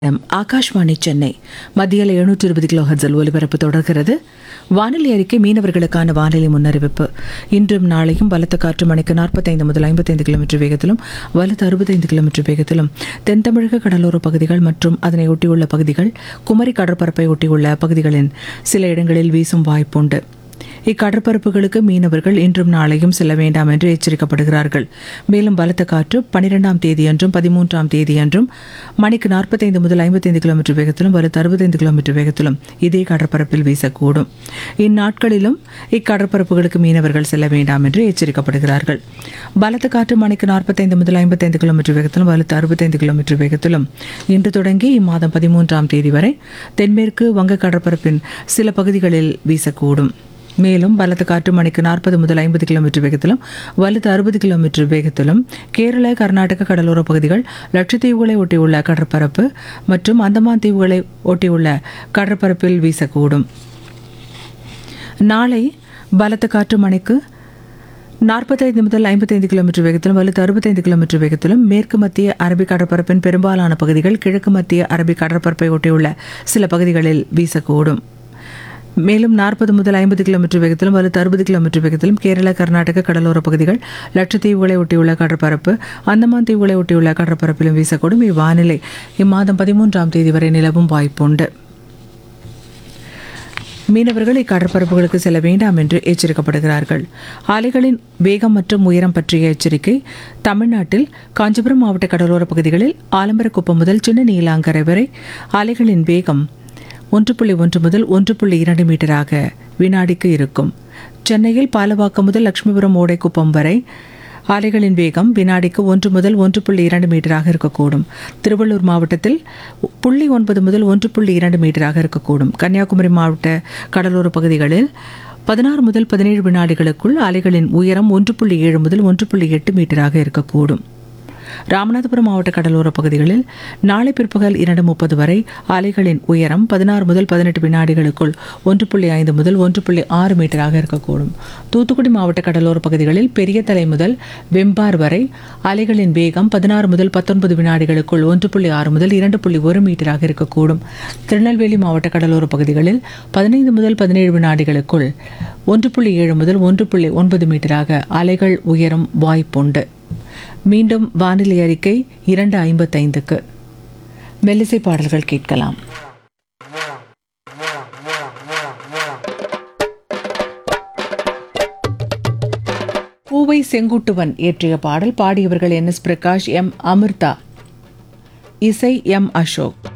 M Akashvani Chennai மத்தியில் எழுநூற்றி இருபது கிலோ ஹர்ட்ஸில் ஒலிபரப்பு தொடர்கிறது வானிலை அறிக்கை மீனவர்களுக்கான வானிலை முன்னறிவிப்பு இன்றும் நாளையும் பலத்த காற்று மணிக்கு நாற்பத்தைந்து முதல் ஐம்பத்தைந்து கிலோமீட்டர் வேகத்திலும் வலுத்து அறுபத்தைந்து கிலோமீட்டர் வேகத்திலும் தென் தமிழக கடலோர பகுதிகள் மற்றும் அதனை ஒட்டியுள்ள பகுதிகள் குமரி கடற்பரப்பை ஒட்டியுள்ள பகுதிகளின் சில இடங்களில் வீசும் வாய்ப்புண்டு இக்கடற்பரப்புகளுக்கு மீனவர்கள் இன்றும் நாளையும் செல்ல வேண்டாம் என்று எச்சரிக்கப்படுகிறார்கள் மேலும் பலத்த காற்று பனிரெண்டாம் தேதியன்றும் பதிமூன்றாம் தேதியன்றும் மணிக்கு நாற்பத்தைந்து முதல் ஐம்பத்தைந்து கிலோமீட்டர் வேகத்திலும் வலுத்து அறுபத்தைந்து கிலோமீட்டர் வேகத்திலும் இதே கடற்பரப்பில் வீசக்கூடும் இந்நாட்களிலும் இக்கடற்பரப்புகளுக்கு மீனவர்கள் செல்ல வேண்டாம் என்று எச்சரிக்கப்படுகிறார்கள் பலத்த காற்று மணிக்கு நாற்பத்தைந்து முதல் ஐம்பத்தைந்து கிலோமீட்டர் வேகத்திலும் வலுத்து அறுபத்தைந்து கிலோமீட்டர் வேகத்திலும் இன்று தொடங்கி இம்மாதம் பதிமூன்றாம் தேதி வரை தென்மேற்கு வங்க கடற்பரப்பின் சில பகுதிகளில் வீசக்கூடும் மேலும் பலத்த காற்று மணிக்கு நாற்பது முதல் ஐம்பது கிலோமீட்டர் வேகத்திலும் வலுத்து அறுபது கிலோமீட்டர் வேகத்திலும் கேரள கர்நாடக கடலோர பகுதிகள் லட்சத்தீவுகளை ஒட்டியுள்ள கடற்பரப்பு மற்றும் அந்தமான் தீவுகளை ஒட்டியுள்ள கடற்பரப்பில் வீசக்கூடும் நாளை பலத்த காற்று மணிக்கு நாற்பத்தைந்து முதல் ஐம்பத்தைந்து கிலோமீட்டர் வேகத்திலும் வலுத்து அறுபத்தைந்து கிலோமீட்டர் வேகத்திலும் மேற்கு மத்திய அரபிக் கடற்பரப்பின் பெரும்பாலான பகுதிகள் கிழக்கு மத்திய அரபிக் கடற்பரப்பை ஒட்டியுள்ள சில பகுதிகளில் வீசக்கூடும் மேலும் நாற்பது முதல் ஐம்பது கிலோமீட்டர் வேகத்திலும் வலுத்து அறுபது கிலோமீட்டர் வேகத்திலும் கேரள கர்நாடக கடலோர பகுதிகள் லட்சத்தீவுகளை ஒட்டியுள்ள கடற்பரப்பு அந்தமான் தீவுகளை ஒட்டியுள்ள கடற்பரப்பிலும் வீசக்கூடும் இவ்வானிலை இம்மாதம் பதிமூன்றாம் தேதி வரை நிலவும் வாய்ப்புண்டு மீனவர்கள் இக்கடற்பரப்புகளுக்கு செல்ல வேண்டாம் என்று எச்சரிக்கப்படுகிறார்கள் அலைகளின் வேகம் மற்றும் உயரம் பற்றிய எச்சரிக்கை தமிழ்நாட்டில் காஞ்சிபுரம் மாவட்ட கடலோர பகுதிகளில் ஆலம்பரக்குப்பம் முதல் சின்ன நீலாங்கரை வரை அலைகளின் வேகம் ஒன்று புள்ளி ஒன்று முதல் ஒன்று புள்ளி இரண்டு மீட்டராக வினாடிக்கு இருக்கும் சென்னையில் பாலவாக்கம் முதல் லட்சுமிபுரம் ஓடைக்குப்பம் வரை அலைகளின் வேகம் வினாடிக்கு ஒன்று முதல் ஒன்று புள்ளி இரண்டு மீட்டராக இருக்கக்கூடும் திருவள்ளூர் மாவட்டத்தில் புள்ளி ஒன்பது முதல் ஒன்று புள்ளி இரண்டு மீட்டராக இருக்கக்கூடும் கன்னியாகுமரி மாவட்ட கடலோர பகுதிகளில் பதினாறு முதல் பதினேழு வினாடிகளுக்குள் அலைகளின் உயரம் ஒன்று புள்ளி ஏழு முதல் ஒன்று புள்ளி எட்டு மீட்டராக இருக்கக்கூடும் ராமநாதபுரம் மாவட்ட கடலோர பகுதிகளில் நாளை பிற்பகல் இரண்டு முப்பது வரை அலைகளின் உயரம் பதினாறு முதல் பதினெட்டு வினாடிகளுக்குள் ஒன்று புள்ளி ஐந்து முதல் ஒன்று புள்ளி ஆறு மீட்டராக இருக்கக்கூடும் தூத்துக்குடி மாவட்ட கடலோர பகுதிகளில் பெரிய தலை முதல் வெம்பார் வரை அலைகளின் வேகம் பதினாறு முதல் பத்தொன்பது வினாடிகளுக்குள் ஒன்று புள்ளி ஆறு முதல் இரண்டு புள்ளி ஒரு மீட்டராக இருக்கக்கூடும் திருநெல்வேலி மாவட்ட கடலோர பகுதிகளில் பதினைந்து முதல் பதினேழு வினாடிகளுக்குள் ஒன்று புள்ளி ஏழு முதல் ஒன்று புள்ளி ஒன்பது மீட்டராக அலைகள் உயரும் வாய்ப்புண்டு மீண்டும் வானிலை அறிக்கை இரண்டு ஐம்பத்தைந்துக்கு மெல்லிசை பாடல்கள் கேட்கலாம் பூவை செங்குட்டுவன் இயற்றிய பாடல் பாடியவர்கள் N S Prakash M Amritha இசை எம் அசோக்